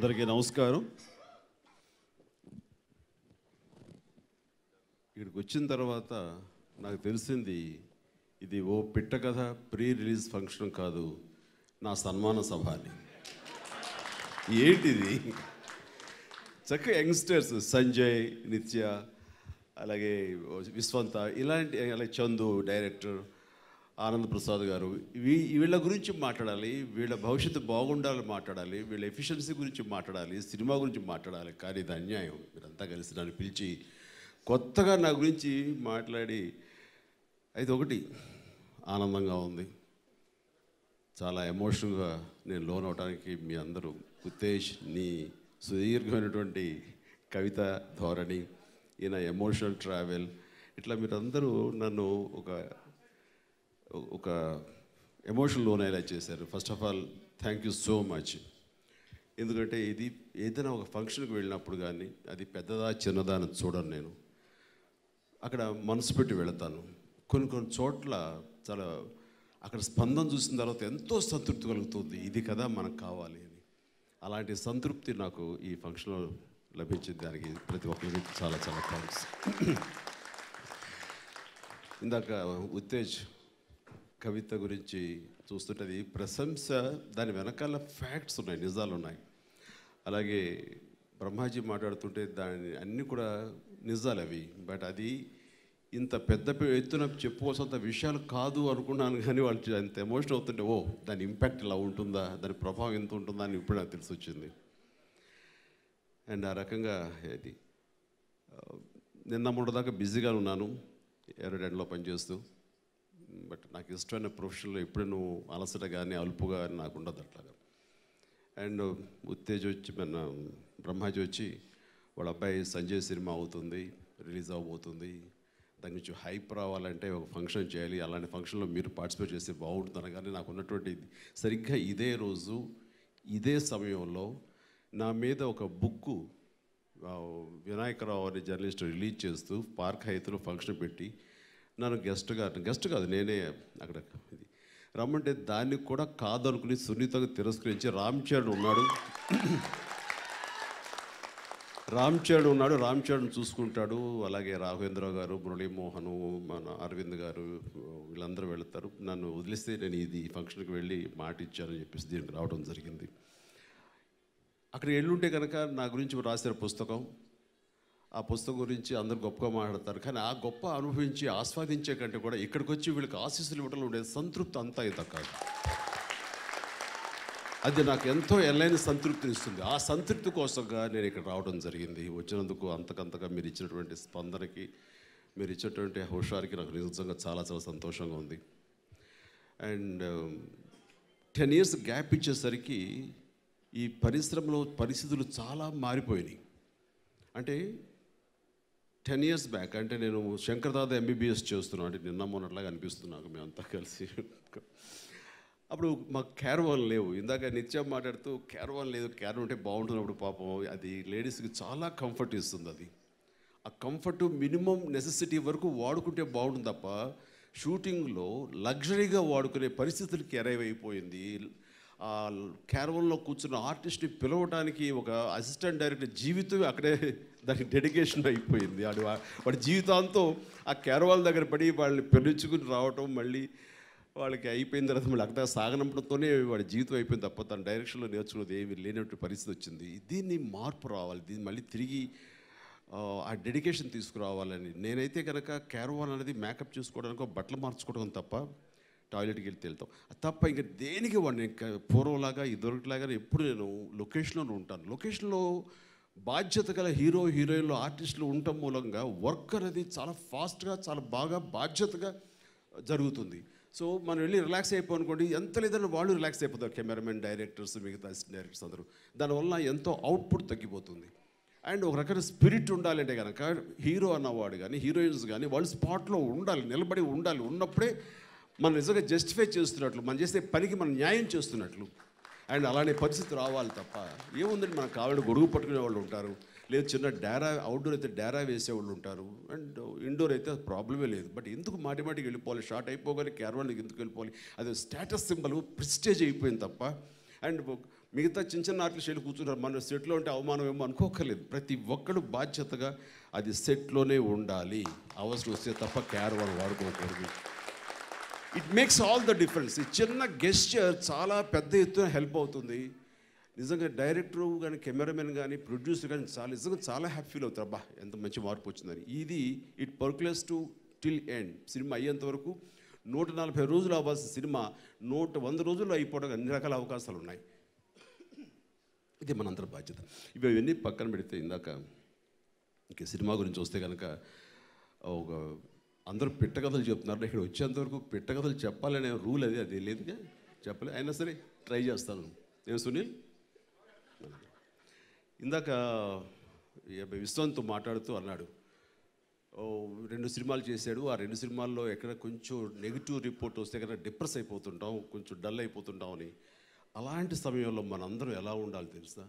అందరికీ నమస్కారం ఇక్కడికి వచ్చిన తర్వాత నాకు తెలిసింది ఇది O Pitta Katha pre release function కాదు నా సన్మాన సభ అని ఏంటిది చక్కగా యంగ్స్టర్స్ సంజయ్ నిత్య అలాగే విశ్వంత ఇలాంటి అలాగే చందు డైరెక్టర్ ఆనంద్ ప్రసాద్ గారు వీ వీళ్ళ గురించి మాట్లాడాలి వీళ్ళ భవిష్యత్తు బాగుండాలని మాట్లాడాలి వీళ్ళ ఎఫిషియన్సీ గురించి మాట్లాడాలి సినిమా గురించి మాట్లాడాలి కానీ ఇది అన్యాయం మీరంతా కలిసి నన్ను పిలిచి కొత్తగా నా గురించి మాట్లాడి అయితే ఒకటి ఆనందంగా ఉంది చాలా ఎమోషనల్గా నేను లోన్ అవడానికి మీ అందరూ ఉత్తేజ్ నీ సుదీర్ఘమైనటువంటి కవిత ధోరణి ఈయన ఎమోషనల్ ట్రావెల్ ఇట్లా మీరందరూ నన్ను ఒక ఒక ఎమోషన్ లోన్ అయ్యేలా చేశారు first of all thank you so much ఎందుకంటే ఇది ఏదైనా ఒక ఫంక్షన్కి వెళ్ళినప్పుడు కానీ అది పెద్దదా చిన్నదా అని చూడను నేను అక్కడ మనసు పెట్టి వెళతాను కొన్ని కొన్ని చోట్ల చాలా అక్కడ స్పందన చూసిన తర్వాత ఎంతో సంతృప్తి కలుగుతుంది ఇది కదా మనకు కావాలి అని అలాంటి సంతృప్తి నాకు ఈ ఫంక్షన్లో లభించింది దానికి ప్రతి ఒక్కరికి చాలా చాలా థ్యాంక్స్ ఇందాక ఉత్తేజ్ కవిత గురించి చూస్తుంటే అది ప్రశంస దాని వెనకాల ఫ్యాక్ట్స్ ఉన్నాయి నిజాలు ఉన్నాయి అలాగే బ్రహ్మాజీ మాట్లాడుతుంటే దాని అన్నీ కూడా నిజాలు అవి బట్ అది ఇంత పెద్ద పె- ఎత్తున చెప్పుకోవాల్సినంత విషయాలు కాదు అనుకున్నాను కానీ వాళ్ళు అంత ఎమోషన్ అవుతుంటే ఓ దాని ఇంపాక్ట్ ఇలా ఉంటుందా దాని ప్రభావం ఎంత ఉంటుందా అని ఇప్పుడు నాకు తెలిసి వచ్చింది అండ్ ఆ రకంగా ఇది ఆ, నిన్న మూడు దాకా బిజీగా ఉన్నాను ఎర్రడెండ్లో పనిచేస్తూ బట్ నాకు ఇష్టమైన ప్రొఫెషన్లో ఎప్పుడు నువ్వు అలసట కానీ అలుపుగా కానీ నాకు ఉండదు అట్లాగా అండ్ ఉత్తేజ్ వచ్చి మన బ్రహ్మాజీ వచ్చి వాళ్ళ అబ్బాయి సంజయ్ సినిమా అవుతుంది రిలీజ్ అవబోతుంది దాని నుంచి హైప్ రావాలంటే ఒక ఫంక్షన్ చేయాలి అలాంటి ఫంక్షన్లో మీరు పార్టిసిపేట్ చేస్తే బాగుంటుంది కానీ నాకు ఉన్నటువంటి సరిగ్గా ఇదే రోజు ఇదే సమయంలో నా మీద ఒక బుక్కు ఆ, వినాయకరావు అనే జర్నలిస్ట్ రిలీజ్ చేస్తూ పార్క్ హైత్లో ఫంక్షన్ పెట్టి నన్ను గెస్ట్గా గెస్ట్ కాదు నేనే అక్కడ ఇది రమ్మంటే దాన్ని కూడా కాదనుకుని సున్నితంగా తిరస్కరించి రామ్ చరణ్ ఉన్నాడు రామ్ చరణ్ ఉన్నాడు రామ్ చరణ్ చూసుకుంటాడు అలాగే రాఘవేంద్రరావు గారు మురళీమోహన్ మన అరవింద్ గారు వీళ్ళందరూ వెళతారు నన్ను వదిలిస్తే నేను ఇది ఈ ఫంక్షన్కి వెళ్ళి మాట ఇచ్చానని చెప్పేసి దీనికి రావడం జరిగింది అక్కడ ఎల్లుంటే కనుక నా గురించి రాసిన పుస్తకం ఆ పుస్తకం గురించి అందరు గొప్పగా మాట్లాడతారు కానీ ఆ గొప్ప అనుభవించి ఆస్వాదించే కంటే కూడా ఇక్కడికి వచ్చి వీళ్ళకి ఆశీస్సులు ఇవ్వడంలో ఉండే సంతృప్తి అంతా ఇంత కాదు అది నాకు ఎంతో ఎల్లైన సంతృప్తిని ఇస్తుంది ఆ సంతృప్తి కోసంగా నేను ఇక్కడ రావడం జరిగింది వచ్చినందుకు అంతకంతగా మీరు ఇచ్చినటువంటి స్పందనకి మీరు ఇచ్చినటువంటి హుషారుకి నాకు నిజంగా చాలా చాలా సంతోషంగా ఉంది అండ్ టెన్ ఇయర్స్ గ్యాప్ ఇచ్చేసరికి ఈ పరిశ్రమలో పరిస్థితులు చాలా మారిపోయినాయి అంటే టెన్ ఇయర్స్ బ్యాక్ అంటే నేను శంకర్దాద ఎంబీబీఎస్ చేస్తున్నాను అంటే నిన్న మొన్నట్లాగా అనిపిస్తుంది నాకు మేమంతా కలిసి అప్పుడు మాకు క్యారవాన్ లేవు ఇందాక నిత్యం మాట్లాడుతూ క్యారవాన్ లేదు క్యారవాన్ ఉంటే బాగుంటున్నప్పుడు పాపం అది లేడీస్కి చాలా కంఫర్ట్ ఇస్తుంది అది ఆ కంఫర్ట్ మినిమం నెసెసిటీ వరకు వాడుకుంటే బాగుంటుంది తప్ప షూటింగ్లో లగ్జరీగా వాడుకునే పరిస్థితులకి అరైవ్ అయిపోయింది ఆ క్యారవన్లో కూర్చున్న ఆర్టిస్ట్ని పిలవడానికి ఒక అసిస్టెంట్ డైరెక్టర్ జీవితం అక్కడే దానికి డెడికేషన్ అయిపోయింది వాడు వాడి జీవితాంతం ఆ క్యారవాల్ దగ్గర పడి వాళ్ళని పిలుచుకుని రావటం మళ్ళీ వాళ్ళకి అయిపోయిన తర్వాత మళ్ళీ అక్కడ సాగనంపడంతోనే వాడి జీవితం అయిపోయింది తప్ప తన డైరెక్షన్లో నేర్చుకున్నది ఏమీ లేనటువంటి పరిస్థితి వచ్చింది దీన్ని మార్పు రావాలి దీన్ని మళ్ళీ తిరిగి ఆ, ఆ డెడికేషన్ తీసుకురావాలని నేనైతే కనుక క్యారవాన్ అనేది మేకప్ చేసుకోవడానికి బట్టలు మార్చుకోవడం తప్ప టాయిలెట్కి వెళ్తే వెళ్తాం అది తప్ప ఇంకా దేనికి వాడిని ఇంకా పూర్వంలాగా ఇదివరకులాగా ఎప్పుడు నేను లొకేషన్లో ఉంటాను లొకేషన్లో బాధ్యత గల హీరో హీరోయిన్లు ఆర్టిస్టులు ఉండటం మూలంగా వర్క్ అనేది చాలా ఫాస్ట్గా చాలా బాగా బాధ్యతగా జరుగుతుంది సో మనం వెళ్ళి రిలాక్స్ అయిపోయి అనుకోండి ఎంత లేదన్నా వాళ్ళు రిలాక్స్ అయిపోతారు కెమెరామెన్ డైరెక్టర్స్ మిగతా అసిస్టెంట్ డైరెక్టర్స్ అందరూ దానివల్ల ఎంతో అవుట్పుట్ తగ్గిపోతుంది అండ్ ఒక రకమైన స్పిరిట్ ఉండాలంటే కనుక హీరో అన్నవాడు కానీ హీరోయిన్స్ కానీ వాళ్ళు స్పాట్లో ఉండాలి నిలబడి ఉండాలి ఉన్నప్పుడే మనం నిజంగా జస్టిఫై చేస్తున్నట్లు మనం చేసే పనికి మనం న్యాయం చేస్తున్నట్లు అండ్ అలానే పరిస్థితి రావాలి తప్ప ఏముందండి మనకు కావాలంటే గొడుగు పట్టుకునే వాళ్ళు ఉంటారు లేదు చిన్న డేరా అవుట్డోర్ అయితే డేరా వేసేవాళ్ళు ఉంటారు అండ్ ఇండోర్ అయితే ప్రాబ్లమే లేదు బట్ ఎందుకు మాటి మాటికి వెళ్ళిపోవాలి షార్ట్ అయిపోగానే క్యారవాన్కి ఎందుకు వెళ్ళిపోవాలి అది స్టేటస్ సింబల్ ప్రిస్టేజ్ అయిపోయింది తప్ప అండ్ మిగతా చిన్న చిన్న ఆర్టిస్ట్ వెళ్ళి కూర్చున్నారు మన సెట్లో ఉంటే అవమానం ఏమో అనుకోకర్లేదు ప్రతి ఒక్కడు బాధ్యతగా అది సెట్లోనే ఉండాలి అవసరం వస్తే తప్ప క్యార్ వాళ్ళు వాడుకోకూడదు it makes all the difference ఈ చిన్న గెస్చర్ చాలా పెద్ద ఎత్తున హెల్ప్ అవుతుంది నిజంగా డైరెక్టర్ కానీ కెమెరామెన్ కానీ ప్రొడ్యూసర్ కానీ చాలా నిజంగా చాలా హ్యాపీ ఫీల్ అవుతారు అబ్బా ఎంత మంచి మార్పు వచ్చిందని ఇది ఇట్ పర్కులర్స్ టు టిల్ ఎండ్ సినిమా అయ్యేంత వరకు నూట నలభై రోజులు అవ్వాల్సిన సినిమా నూట వంద రోజుల్లో అయిపోవడానికి అన్ని రకాల అవకాశాలు ఉన్నాయి ఇది మనందరి బాధ్యత ఇవి అవన్నీ పక్కన పెడితే ఇందాక ఇంక సినిమా గురించి వస్తే కనుక ఒక అందరూ పిట్టకథలు చెప్తున్నారు ఇక్కడ వచ్చేంతవరకు పిట్టకథలు చెప్పాలనే రూల్ అది అది లేదుగా చెప్పలే అయినా సరే ట్రై చేస్తాను నేను సునీల్ ఇందాక ఈ అబ్బాయి విశ్వంతో మాట్లాడుతూ అన్నాడు ఓ రెండు సినిమాలు చేశాడు ఆ రెండు సినిమాల్లో ఎక్కడ కొంచెం నెగిటివ్ రిపోర్ట్ వస్తే కనుక డిప్రెస్ అయిపోతుంటాం కొంచెం డల్ అయిపోతుంటాం అని అలాంటి సమయంలో మనందరం ఎలా ఉండాలి తెలుసా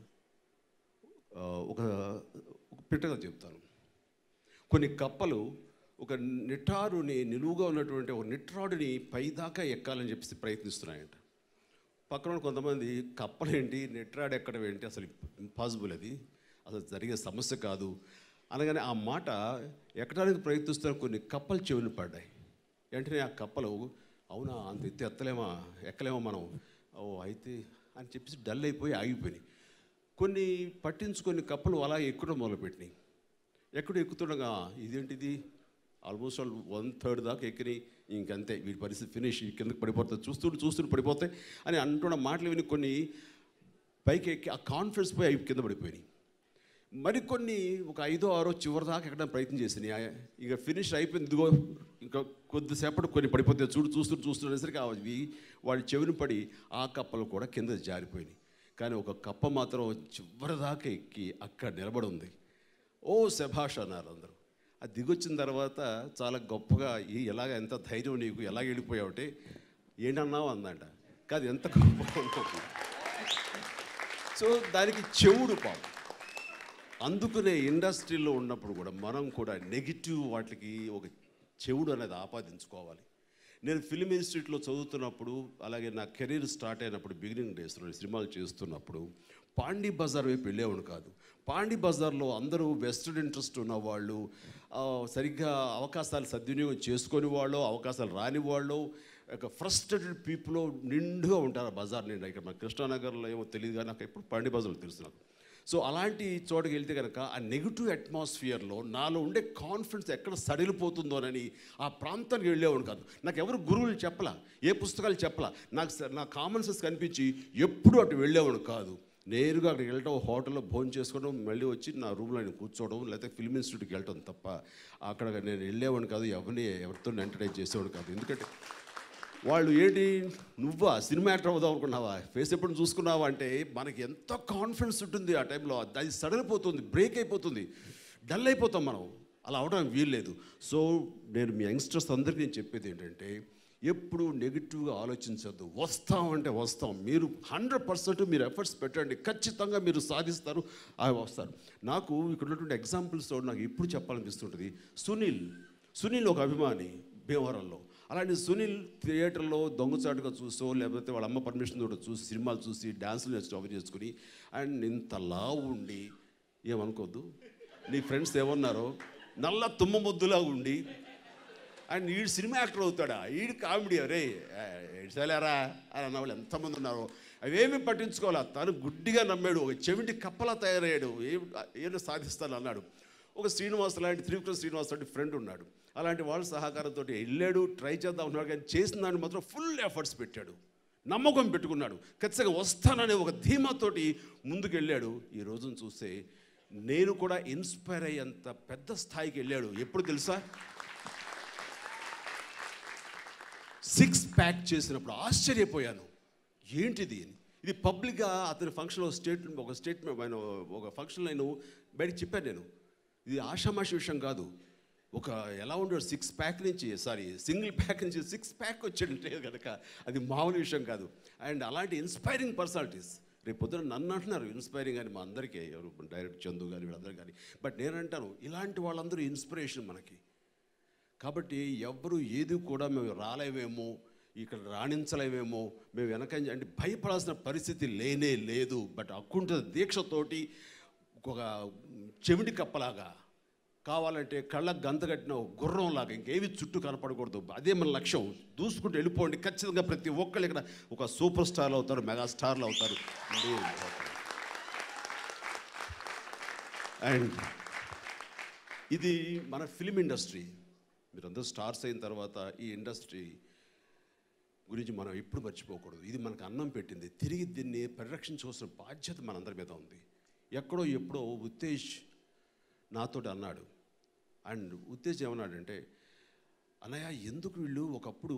ఆ, ఒక ఒక పిట్టగా చెప్తాను కొన్ని కప్పలు ఒక నిటారుని నిలువుగా ఉన్నటువంటి ఒక నిట్రాడుని పైదాకా ఎక్కాలని చెప్పేసి ప్రయత్నిస్తున్నాయంట పక్కన ఉన్న కొంతమంది కప్పలేంటి నెట్రాడు ఎక్కడం ఏంటి అసలు ఇంపాసిబుల్ అది అసలు జరిగే సమస్య కాదు అనగానే ఆ మాట ఎక్కడానికి ప్రయత్నిస్తున్న కొన్ని కప్పలు చెవిని పడ్డాయి వెంటనే ఆ కప్పలు అవునా అంత ఎత్తి ఎత్తలేమా ఎక్కలేమా మనం ఓ అయితే అని చెప్పేసి డల్ అయిపోయి ఆగిపోయినాయి కొన్ని పట్టించుకొని కప్పలు అలా ఎక్కడం మొదలుపెట్టినాయి ఎక్కడ ఎక్కుతుండగా ఇదేంటిది ఆల్మోస్ట్ ఆల్ వన్ థర్డ్ దాకా ఎక్కినాయి ఇంకంతే వీడి పరిస్థితి ఫినిష్ ఈ కిందకి పడిపోతుంది చూస్తుంటే చూస్తుంటే పడిపోతాయి అని అంటున్న మాటలు విని కొన్ని పైకి ఎక్కి ఆ కాన్ఫిడెన్స్ పోయి అవి కింద పడిపోయినాయి మరికొన్ని ఒక ఐదో ఆరో చివరి దాకా ఎక్కడ ప్రయత్నం చేసినాయి ఆ- ఇక ఫినిష్ అయిపోయింది ఇదిగో ఇంకా కొద్దిసేపటి కొన్ని పడిపోతే చూడు చూస్తూ చూస్తున్నసరికి అవి వాడి చెవిని పడి ఆ కప్పలు కూడా కింద జారిపోయినాయి కానీ ఒక కప్ప మాత్రం చివరి దాకా ఎక్కి అక్కడ నిలబడి ఉంది ఓ శభాష్ అన్నారు అందరూ అది దిగొచ్చిన తర్వాత చాలా గొప్పగా ఈ ఎలాగ ఎంత ధైర్యం నీకు ఎలా వెళ్ళిపోయావుంటే ఏంటన్నావు అందంట కాదు ఎంత గొప్పగా ఉన్నావు సో దానికి చెవుడు పాపం అందుకనే ఇండస్ట్రీలో ఉన్నప్పుడు కూడా మనం కూడా నెగిటివ్ వాటికి ఒక చెవుడు అనేది ఆపాదించుకోవాలి నేను ఫిల్మ్ ఇన్స్టిట్యూట్లో చదువుతున్నప్పుడు అలాగే నా కెరీర్ స్టార్ట్ అయినప్పుడు బిగినింగ్ డేస్లో సినిమాలు చేస్తున్నప్పుడు పాండీ బజార్ వైపు వెళ్ళేవాడు కాదు పాండీ బజార్లో అందరూ వెస్టర్న్ ఇంట్రెస్ట్ ఉన్నవాళ్ళు ఆ, సరిగ్గా అవకాశాలు సద్వినియోగం చేసుకొని వాళ్ళు అవకాశాలు రాని వాళ్ళు ఒక ఫ్రస్ట్రేటెడ్ పీపుల్ నిండుగా ఉంటారు ఆ బజార్ నిండా ఇక్కడ మన కృష్ణానగర్లో ఏమో తెలియదు కానీ నాకు ఎప్పుడు పాండీ బజార్లో తెలుసు నాకు సో అలాంటి చోటుకి వెళ్తే కనుక ఆ నెగిటివ్ అట్మాస్ఫియర్లో నాలో ఉండే కాన్ఫిడెన్స్ ఎక్కడ సడిలిపోతుందోనని ఆ ప్రాంతానికి వెళ్ళేవాడు కాదు నాకు ఎవరు గురువులు చెప్పలా ఏ పుస్తకాలు చెప్పలా నాకు స- నా కామన్ సెన్స్ కనిపించి ఎప్పుడు అటు వెళ్ళేవాడు కాదు నేరుగా అక్కడికి వెళ్ళటం హోటల్లో భోజనం చేసుకోవడం మళ్ళీ వచ్చి నా రూమ్లో నేను కూర్చోవడం లేకపోతే ఫిల్మ్ ఇన్స్టిట్యూట్కి వెళ్ళటం తప్ప అక్కడ నేను వెళ్ళేవాడిని కాదు ఎవరిని ఎవరితో ఎంటర్టైన్ చేసేవాడు కాదు ఎందుకంటే వాళ్ళు ఏంటి నువ్వా సినిమా యాక్టర్ అవుదాం అనుకున్నావా ఫేస్ ఎప్పుడు చూసుకున్నావా అంటే మనకి ఎంత కాన్ఫిడెన్స్ ఉంటుంది ఆ టైంలో అది సడలిపోతుంది బ్రేక్ అయిపోతుంది డల్ అయిపోతాం మనం అలా అవడం వీల్లేదు సో నేను మీ యంగ్స్టర్స్ అందరికీ నేను చెప్పేది ఏంటంటే ఎప్పుడు నెగిటివ్గా ఆలోచించద్దు వస్తాం అంటే వస్తాం మీరు హండ్రెడ్ పర్సెంట్ మీరు ఎఫర్ట్స్ పెట్టండి ఖచ్చితంగా మీరు సాధిస్తారు అవి వస్తారు నాకు ఇక్కడ ఉన్నటువంటి ఎగ్జాంపుల్స్ నాకు ఎప్పుడు చెప్పాలనిపిస్తుంటుంది సునీల్ సునీల్ ఒక అభిమాని భీమవరంలో అలాంటి సునీల్ థియేటర్లో దొంగచాటుగా చూసో లేకపోతే వాళ్ళ అమ్మ పర్మిషన్ తోటి చూసి సినిమాలు చూసి డ్యాన్సులు నేర్చుకుని అవి చేసుకుని అండ్ ఇంత లావు ఉండి ఏమనుకోవద్దు నీ ఫ్రెండ్స్ ఏమన్నారో నల్ల తుమ్మ ముద్దులా ఉండి అండ్ ఈడు సినిమా యాక్టర్ అవుతాడా ఈడు కామెడీ అరే ఎడిసలేరా అని అన్న వాళ్ళు ఎంతమంది ఉన్నారో అవేమీ పట్టించుకోవాలా తను గుడ్డిగా నమ్మాడు ఒక చెవిటి కప్పలా తయారయ్యాడు ఏం ఏం సాధిస్తాను అన్నాడు ఒక శ్రీనివాస్ లాంటి త్రివిక్రమ్ శ్రీనివాస్ లాంటి ఫ్రెండ్ ఉన్నాడు అలాంటి వాళ్ళ సహకారంతో వెళ్ళాడు ట్రై చేద్దాం ఉన్నాడు కానీ చేసిన దాన్ని మాత్రం ఫుల్ ఎఫర్ట్స్ పెట్టాడు నమ్మకం పెట్టుకున్నాడు ఖచ్చితంగా వస్తాననే ఒక ధీమాతోటి ముందుకు వెళ్ళాడు ఈ రోజును చూస్తే నేను కూడా ఇన్స్పైర్ అయ్యేంత పెద్ద స్థాయికి వెళ్ళాడు ఎప్పుడు తెలుసా సిక్స్ ప్యాక్ చేసినప్పుడు ఆశ్చర్యపోయాను ఏంటిది అని ఇది పబ్లిక్గా అతని ఫంక్షన్లో స్టేట్ ఒక స్టేట్మెంట్ ఆయన ఒక ఫంక్షన్లో నేను బయటకు చెప్పాను నేను ఇది ఆషామాషి విషయం కాదు ఒక ఎలా ఉండేవాడు సిక్స్ ప్యాక్ నుంచి సారీ సింగిల్ ప్యాక్ నుంచి సిక్స్ ప్యాక్ వచ్చాడంటే కనుక అది మామూలు విషయం కాదు అండ్ అలాంటి ఇన్స్పైరింగ్ పర్సనాలిటీస్ రేపు పొద్దున నన్ను అంటున్నారు ఇన్స్పైరింగ్ అని మా అందరికీ ఎవరు డైరెక్ట్ చందు కానీ వీళ్ళందరూ కానీ బట్ నేను అంటాను ఇలాంటి వాళ్ళందరూ ఇన్స్పిరేషన్ మనకి కాబట్టి ఎవ్వరు ఏది కూడా మేము రాలేమేమో ఇక్కడ రాణించలేమేమో మేము వెనక అంటే భయపడాల్సిన పరిస్థితి లేనే లేదు బట్ అకుంఠ దీక్షతోటి ఒక చెవిటి కప్పలాగా కావాలంటే కళ్ళకు గంత కట్టిన ఒక గుర్రంలాగా ఇంకేవి చుట్టూ కనపడకూడదు అదే మన లక్ష్యం దూసుకుంటూ వెళ్ళిపోండి ఖచ్చితంగా ప్రతి ఒక్కళ్ళు ఇక్కడ ఒక సూపర్ స్టార్లు అవుతారు మెగా స్టార్లు అవుతారు అండ్ ఇది మన ఫిలిం ఇండస్ట్రీ మీరందరూ స్టార్స్ అయిన తర్వాత ఈ ఇండస్ట్రీ గురించి మనం ఎప్పుడు మర్చిపోకూడదు ఇది మనకు అన్నం పెట్టింది తిరిగి దీన్ని పరిరక్షించవలసిన బాధ్యత మనందరి మీద ఉంది ఎక్కడో ఎప్పుడో ఉత్తేజ్ నాతోటి అన్నాడు అండ్ ఉత్తేజ్ ఏమన్నాడంటే అన్నయ్య ఎందుకు వీళ్ళు ఒకప్పుడు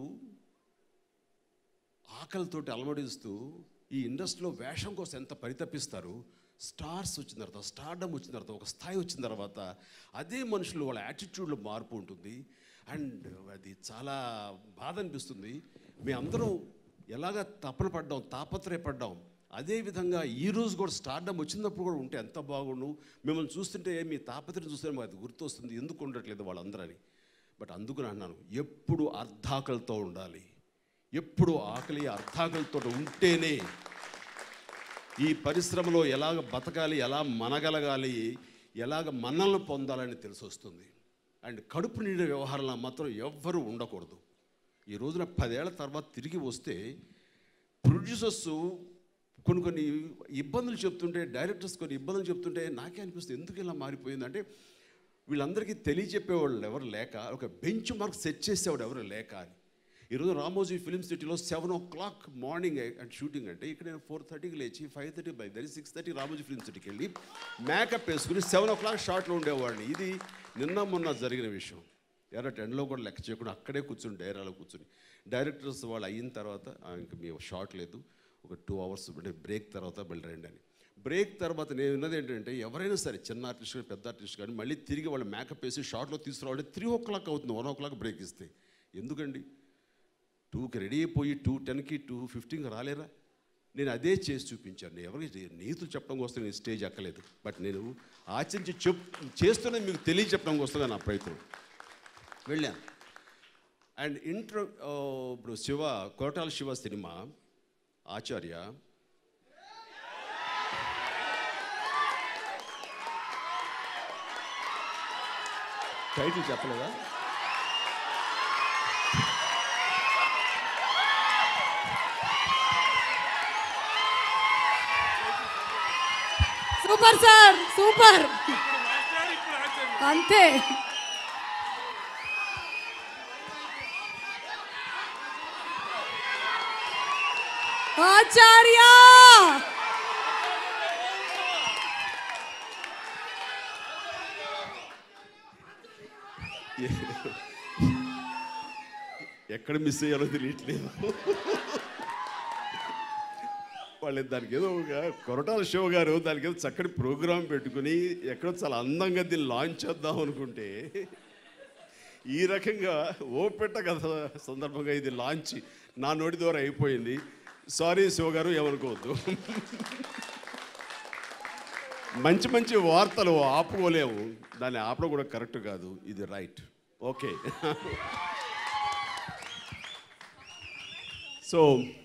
ఆకలితోటి అలమడిస్తూ ఈ ఇండస్ట్రీలో వేషం కోసం ఎంత పరితపిస్తారు స్టార్స్ వచ్చిన తర్వాత స్టార్డమ్ వచ్చిన తర్వాత ఒక స్థాయి వచ్చిన తర్వాత అదే మనుషులు వాళ్ళ యాటిట్యూడ్లో మార్పు ఉంటుంది అండ్ అది చాలా బాధ అనిపిస్తుంది మేమందరం ఎలాగ తపన పడ్డాం తాపత్రయపడ్డాం అదేవిధంగా ఈ రోజు కూడా స్టార్డమ్ వచ్చినప్పుడు కూడా ఉంటే ఎంత బాగుండు మిమ్మల్ని చూస్తుంటే మీ తాపత్రయం చూస్తే మాకు అది గుర్తొస్తుంది ఎందుకు ఉండట్లేదు వాళ్ళందరని బట్ అందుకు నేను అన్నాను ఎప్పుడు అర్ధాకలతో ఉండాలి ఎప్పుడు ఆకలి అర్థాకలితో ఉంటేనే ఈ పరిశ్రమలో ఎలాగ బతకాలి ఎలా మనగలగాలి ఎలాగ మన్నలను పొందాలని తెలిసి వస్తుంది అండ్ కడుపు నిండిన వ్యవహారంలో మాత్రం ఎవ్వరూ ఉండకూడదు ఈ రోజున పదేళ్ల తర్వాత తిరిగి వస్తే ప్రొడ్యూసర్స్ కొన్ని కొన్ని ఇబ్బందులు చెప్తుంటే డైరెక్టర్స్ కొన్ని ఇబ్బందులు చెప్తుంటే నాకే అనిపిస్తుంది ఎందుకు ఇలా మారిపోయింది అంటే వీళ్ళందరికీ తెలియచెప్పేవాళ్ళు ఎవరు లేక ఒక బెంచ్ మార్క్ సెట్ చేసేవాడు ఎవరు లేక అని ఈరోజు రామోజీ ఫిల్మ్ సిటీలో seven o'clock morning and shooting అంటే ఇక్కడ నేను ఫోర్ థర్టీకి లేచి ఫైవ్ థర్టీ బై దరి సిక్స్ థర్టీ రామోజీ ఫిల్మ్ సిటీకి వెళ్ళి మేకప్ వేసుకుని సెవెన్ ఓ క్లాక్ షార్ట్లో ఉండేవాడిని ఇది నిన్న మొన్న జరిగిన విషయం ఎర్ర టెన్లో కూడా లెక్క చేయకుండా అక్కడే కూర్చుని డైరాలో కూర్చుని డైరెక్టర్స్ వాళ్ళు అయిన తర్వాత "ఆ, ఇంక మీ షార్ట్ లేదు ఒక టూ అవర్స్ అంటే బ్రేక్ తర్వాత మళ్ళీ రండి అని బ్రేక్ తర్వాత నేను విన్నది ఏంటంటే ఎవరైనా సరే చిన్న ఆర్టిస్ట్ కానీ పెద్ద ఆర్టిస్ట్ కానీ మళ్ళీ తిరిగి వాళ్ళు మేకప్ వేసి షార్ట్లో తీసుకురావాలంటే త్రీ ఓ క్లాక్ అవుతుంది వన్ ఓ క్లాక్ బ్రేక్ ఇస్తే ఎందుకండి టూకి రెడీ అయిపోయి టూ టెన్కి టూ ఫిఫ్టీన్కి రాలేరా నేను అదే చేసి చూపించాను నేను ఎవరికి నీతులు చెప్పడం కోసం నేను స్టేజ్ ఎక్కలేదు బట్ నేను ఆచరించి చెప్ చేస్తూనే మీకు తెలియచెప్పడం కోసంగా నా ప్రయత్నం వెళ్ళాను అండ్ ఇంట్రో ఇప్పుడు శివ కోటాల శివ సినిమా ఆచార్య టైటిల్ చెప్పలేదా సూపర్ సార్ సూపర్ అంతే ఆచార్య ఎక్కడ మిస్ అయ్యారో తెలియట్లేదు వాళ్ళు దానికి ఏదో ఒక కొరటాల షో గారు దానికి ఏదో చక్కటి ప్రోగ్రాం పెట్టుకుని ఎక్కడో చాలా అందంగా దీన్ని లాంచ్ చేద్దాం అనుకుంటే ఈ రకంగా ఓ పెట్ట కథ సందర్భంగా ఇది లాంచ్ నా నోటి ద్వారా అయిపోయింది సారీ శివ గారు ఏమనుకోవద్దు మంచి మంచి వార్తలు ఆపుకోలేము దాన్ని ఆపడం కూడా కరెక్ట్ కాదు ఇది రైట్ ఓకే సో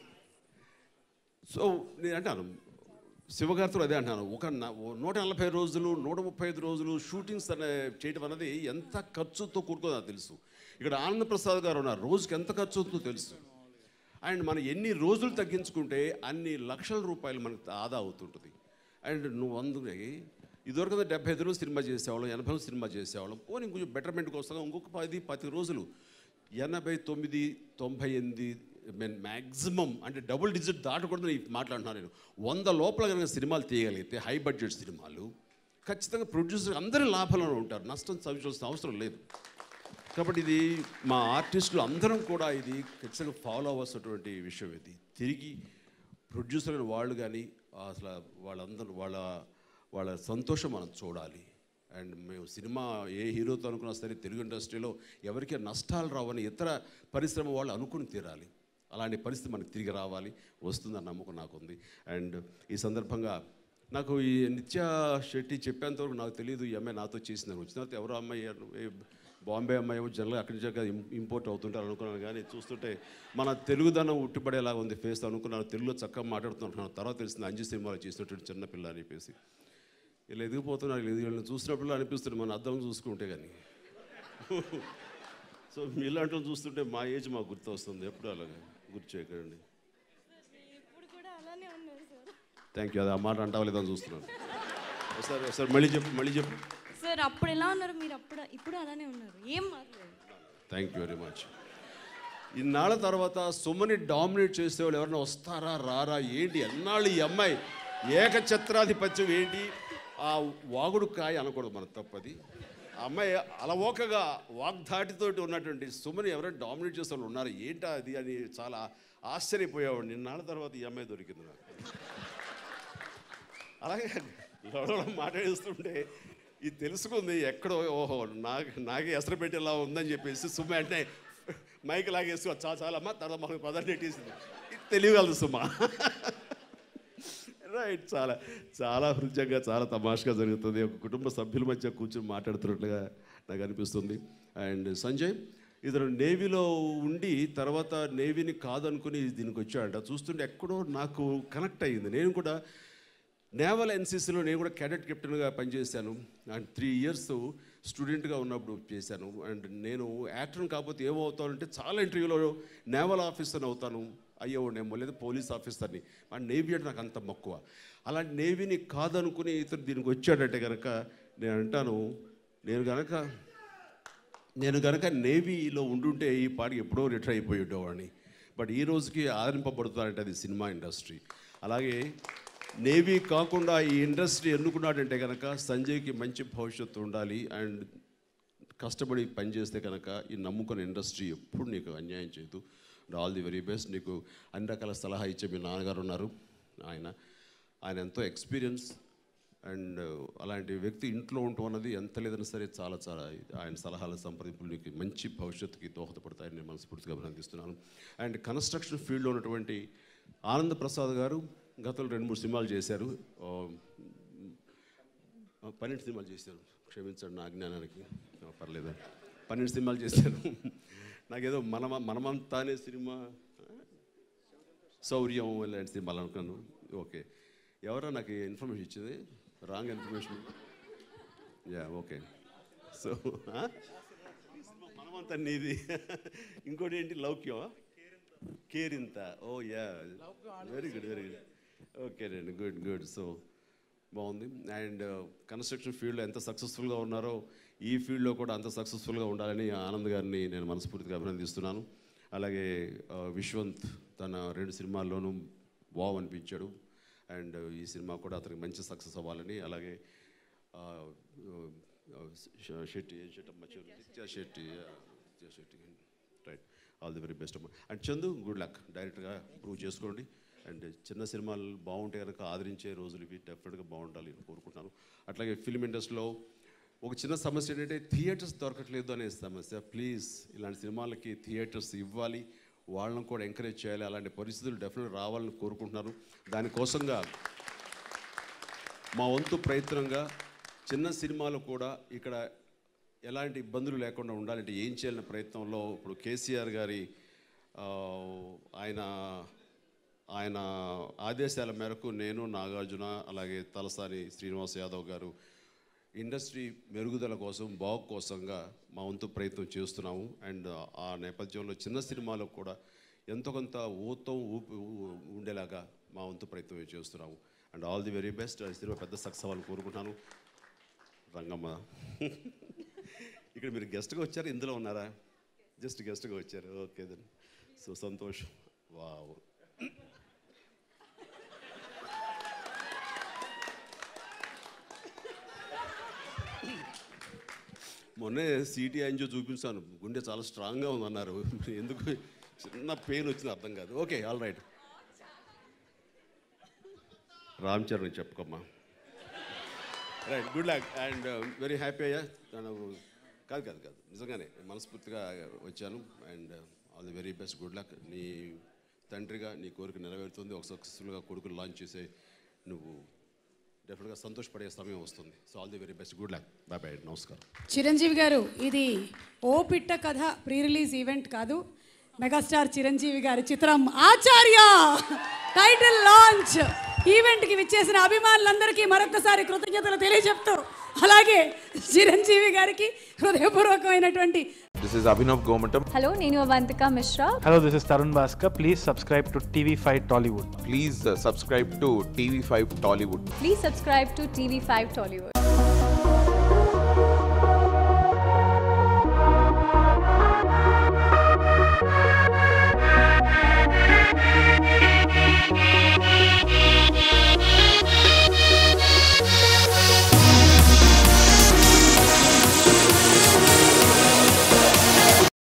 సో నేను అంటాను శివగారితో అదే అంటాను ఒక న- ఓ నూట నలభై రోజులు నూట ముప్పై ఐదు రోజులు షూటింగ్స్ అనే చేయడం అనేది ఎంత ఖర్చుతో కూడుకుందో నాకు తెలుసు ఇక్కడ ఆనందప్రసాద్ గారు ఉన్నారు రోజుకి ఎంత ఖర్చు అవుతుందో తెలుసు అండ్ మనం ఎన్ని రోజులు తగ్గించుకుంటే అన్ని లక్షల రూపాయలు మనకు ఆదా అవుతుంటుంది అండ్ నువ్వు అందుకే ఇదివరకు కదా డెబ్బై ఐదు రోజులు సినిమా చేసేవాళ్ళం ఎనభై రోజులు సినిమా చేసేవాళ్ళం పోనీ ఇంకొంచెం బెటర్మెంట్ కోసం ఇంకొక పది పది రోజులు ఎనభై తొమ్మిది తొంభై ఎనిమిది మీన్ మ్యాక్సిమం అంటే డబుల్ డిజిట్ దాటకూడదు నేను మాట్లాడుతున్నాను నేను వంద లోపల కనుక సినిమాలు తీయగలిగితే హై బడ్జెట్ సినిమాలు ఖచ్చితంగా ప్రొడ్యూసర్ అందరి లాభంలో ఉంటారు నష్టం చవించాల్సిన అవసరం లేదు కాబట్టి ఇది మా ఆర్టిస్టులు అందరం కూడా ఇది ఖచ్చితంగా ఫాలో అవ్వాల్సినటువంటి విషయం ఇది తిరిగి ప్రొడ్యూసర్ అయిన వాళ్ళు కానీ అసలు వాళ్ళందరూ వాళ్ళ వాళ్ళ సంతోషం మనం చూడాలి అండ్ మేము సినిమా ఏ హీరోతో అనుకున్నా సరే తెలుగు ఇండస్ట్రీలో ఎవరికీ నష్టాలు రావని ఇతర పరిశ్రమ వాళ్ళు అనుకుని తీరాలి అలాంటి పరిస్థితి మనకు తిరిగి రావాలి వస్తుందని నమ్మకం నాకుంది అండ్ ఈ సందర్భంగా నాకు ఈ నిత్య శెట్టి చెప్పేంతవరకు నాకు తెలియదు ఈ అమ్మాయి నాతో చేసిందని వచ్చిన తర్వాత ఎవరో అమ్మాయి ఏ బాంబే అమ్మాయి జనరల్ అక్కడి నుంచి అక్కడ ఇంపోర్ట్ అవుతుంటారు అనుకున్నాను కానీ చూస్తుంటే మన తెలుగుదనం ఉట్టిపడేలాగా ఉంది ఫేస్ అనుకున్నాను తెలుగులో చక్కగా మాట్లాడుతున్నాను తర్వాత తెలిసింది అంజి సినిమాలో చేసినటువంటి చిన్న పిల్ల అని చెప్పేసి ఇలా ఎదిగిపోతున్నారు ఇలా ఎదిగి చూసినప్పుడు అనిపిస్తుంది మన అద్దం చూసుకుంటే కానీ సో మీలాంటి వాళ్ళని చూస్తుంటే మా ఏజ్ మాకు గుర్తు వస్తుంది ఎప్పుడు అలాగే గుర్తు చేయకండి ఇప్పుడు కూడా అలానే ఉన్నారు సార్ థ్యాంక్ యూ అది ఆ మాట అంటావా లేదని చూస్తున్నాను ఒకసారి ఒకసారి మళ్ళీ చెప్పు మళ్ళీ చెప్పు సార్ అప్పుడు ఎలా ఉన్నారు మీరు అప్పుడు ఇప్పుడు అలానే ఉన్నారు ఏం మారలేదు థ్యాంక్ యూ వెరీ మచ్ ఇన్నాళ్ళ తర్వాత సుమని డామినేట్ చేసే వాళ్ళు ఎవరైనా వస్తారా రారా ఏంటి ఎన్నాళ్ళు ఈ అమ్మాయి ఏకఛత్రాధిపత్యం ఏంటి ఆ వాగుడు కాయ అనకూడదు మన తప్పది ఆ అమ్మాయి అలవోకగా వాగ్ధాటితోటి ఉన్నటువంటి సుమని ఎవరైనా డామినేట్ చేసే వాళ్ళు ఉన్నారు ఏంటా అది అని చాలా ఆశ్చర్యపోయేవాడు నిన్నాళ్ళ తర్వాత ఈ అమ్మాయి దొరికింది నాకు అలాగే లవడలో మాట్లాడిస్తుంటే ఇది తెలుసుకుంది ఎక్కడో ఓహో నాకు నాకే ఎసరు పెట్టేలా ఉందని చెప్పేసి సుమ అంటే మైక్ లాగేసి చా చాలమ్మా తర్వాత మనకు పదం నెట్టేసింది ఇది తెలియగలదు సుమ రైట్ చాలా చాలా హృదయంగా చాలా తమాషగా జరుగుతుంది ఒక కుటుంబ సభ్యుల మధ్య కూర్చొని మాట్లాడుతున్నట్లుగా నాకు అనిపిస్తుంది అండ్ సంజయ్ ఇతను నేవీలో ఉండి తర్వాత నేవీని కాదనుకుని దీనికి వచ్చాడంట చూస్తుంటే ఎక్కడో నాకు కనెక్ట్ అయ్యింది నేను కూడా నేవల్ ఎన్సీసీలో నేను కూడా క్యాడెట్ కెప్టెన్గా పనిచేశాను అండ్ త్రీ ఇయర్స్ స్టూడెంట్గా ఉన్నప్పుడు చేశాను అండ్ నేను యాక్టర్ని కాకపోతే ఏమవుతానంటే చాలా ఇంటర్వ్యూలో నేవల్ ఆఫీసర్ని అవుతాను అయ్యేవాడేమో లేదా పోలీస్ ఆఫీసర్ని అండ్ నేవీ అంటే నాకు అంత మక్కువ అలాంటి నేవీని కాదనుకుని ఇతను దీనికి వచ్చాడంటే కనుక నేను అంటాను నేను కనుక నేను కనుక నేవీలో ఉండుంటే ఈ పాటికి ఎప్పుడో రిటైర్ అయిపోయి ఉండేవాడిని బట్ ఈ రోజుకి ఆదరింపబడుతారంటే అది సినిమా ఇండస్ట్రీ అలాగే నేవీ కాకుండా ఈ ఇండస్ట్రీ ఎన్నుకున్నాడంటే కనుక సంజయ్కి మంచి భవిష్యత్తు ఉండాలి అండ్ కష్టపడి పనిచేస్తే కనుక ఈ నమ్ముకున్న ఇండస్ట్రీ ఎప్పుడు నీకు అన్యాయం చేయదు ఆల్ ది వెరీ బెస్ట్ నీకు అన్ని రకాల సలహా ఇచ్చే మీ నాన్నగారు ఉన్నారు ఆయన ఆయన ఎంతో ఎక్స్పీరియన్స్ అండ్ అలాంటి వ్యక్తి ఇంట్లో ఉండటం అన్నది ఎంత లేదన్నా సరే చాలా చాలా ఇది. ఆయన సలహాల సంప్రదింపులు నీకు మంచి భవిష్యత్తుకి దోహదపడతాయని నేను మనస్ఫూర్తిగా అభినందిస్తున్నాను అండ్ కన్స్ట్రక్షన్ ఫీల్డ్లో ఉన్నటువంటి ఆనంద్ ప్రసాద్ గారు గతంలో రెండు మూడు సినిమాలు చేశారు ఆ, ఆ, పన్నెండు సినిమాలు చేశారు క్షమించండి నా అజ్ఞానానికి ఆ, పర్లేదు పన్నెండు సినిమాలు చేశాను నాకేదో మనమ మనమంతా అనే సినిమా ఆ, శౌర్యం ఇలాంటి సినిమాలు అనుకున్నాను ఓకే ఎవరో నాకు ఇన్ఫర్మేషన్ ఇచ్చింది wrong information ya okay so మనమంతా నీది ఇంకోటి ఏంటి లౌక్యం కేరింత ఓ ya very good very good okay అండి గుడ్ గుడ్ సో బాగుంది అండ్ కన్స్ట్రక్షన్ ఫీల్డ్లో ఎంత సక్సెస్ఫుల్గా ఉన్నారో ఈ ఫీల్డ్లో కూడా అంత సక్సెస్ఫుల్గా ఉండాలని ఆనంద్ గారిని నేను మనస్ఫూర్తిగా అభినందిస్తున్నాను అలాగే ఆ, విశ్వంత్ తన రెండు సినిమాల్లోనూ బాగు అనిపించాడు అండ్ ఈ సినిమా కూడా అతనికి మంచి సక్సెస్ అవ్వాలని అలాగే ఆ, ఆ, శ- శెట్టి ఏం శెట్టి అమ్మ చెరు నిత్య శెట్టి ఆ, Nithya Shetty right all the very best అమ్మా అండ్ చందు గుడ్ లక్ డైరెక్ట్గా ప్రూవ్ చేసుకోండి అండ్ చిన్న సినిమాలు బాగుంటే కనుక ఆదరించే రోజులు ఇవి డెఫినెట్గా బాగుండాలి అని కోరుకుంటున్నాను అట్లాగే ఫిల్మ్ ఇండస్ట్రీలో ఒక చిన్న సమస్య ఏంటంటే థియేటర్స్ దొరకట్లేదు అనే సమస్య ప్లీజ్ ఇలాంటి సినిమాలకి థియేటర్స్ ఇవ్వాలి వాళ్ళని కూడా ఎంకరేజ్ చేయాలి అలాంటి పరిస్థితులు డెఫినెట్ రావాలని కోరుకుంటున్నాను దానికోసంగా మా వంతు ప్రయత్నంగా చిన్న సినిమాలు కూడా ఇక్కడ ఎలాంటి ఇబ్బందులు లేకుండా ఉండాలంటే ఏం చేయాలనే ప్రయత్నంలో ఇప్పుడు కేసీఆర్ గారి ఆ, ఆయన ఆయన ఆదేశాల మేరకు నేను నాగార్జున అలాగే తలసాని శ్రీనివాస్ యాదవ్ గారు ఇండస్ట్రీ మెరుగుదల కోసం బాగు కోసంగా మా వంతు ప్రయత్నం చేస్తున్నాము అండ్ ఆ నేపథ్యంలో చిన్న సినిమాలకు కూడా ఎంతో కొంత ఊతం ఊపి ఊ- ఉండేలాగా మా వంతు ప్రయత్నం చేస్తున్నాము and all the very best ఆ సినిమా పెద్ద సక్సెస్ అవ్వాలని కోరుకుంటున్నాను రంగమ్మ ఇక్కడ మీరు గెస్ట్గా వచ్చారు ఇందులో ఉన్నారా జస్ట్ గెస్ట్గా వచ్చారు ఓకే దెన్ సో సంతోషం వావ్ మొన్నే సిటీ అంజో చూపించాను గుండె చాలా స్ట్రాంగ్గా ఉందన్నారు ఎందుకు చిన్న పెయిన్ వచ్చింది అర్థం కాదు okay all right Ram Charan చెప్పుకోమ్మా right good luck and very happy అయ్యా తను కాదు కాదు కాదు నిజంగానే మనస్ఫూర్తిగా వచ్చాను and all the very best good luck నీ తండ్రిగా నీ కోరిక నెరవేరుతుంది ఒక సక్సెస్ఫుల్గా కొడుకుని లాంచ్ చేసే నువ్వు డెఫినెట్గా సంతోషపడే సమయం వస్తుంది so all the very best good luck bye bye నమస్కారం చిరంజీవి గారు ఇది O Pitta Katha pre release event కాదు మెగాస్టార్ చిరంజీవి గారి చిత్రం ఆచార్య టైటిల్ లాంచ్ ఈవెంట్కి విచ్చేసిన అభిమానులందరికీ మరొకసారి కృతజ్ఞతలు తెలియజెప్తూ అలాగే చిరంజీవి గారికి హృదయపూర్వకమైనటువంటి This is Abhinav Gomatam. Hello నేను Avantika Mishra Hello, this is Tarun Bhaskar. Please subscribe to TV5 Tollywood. Please uh, subscribe to TV5 Tollywood. Please subscribe to TV five Tollywood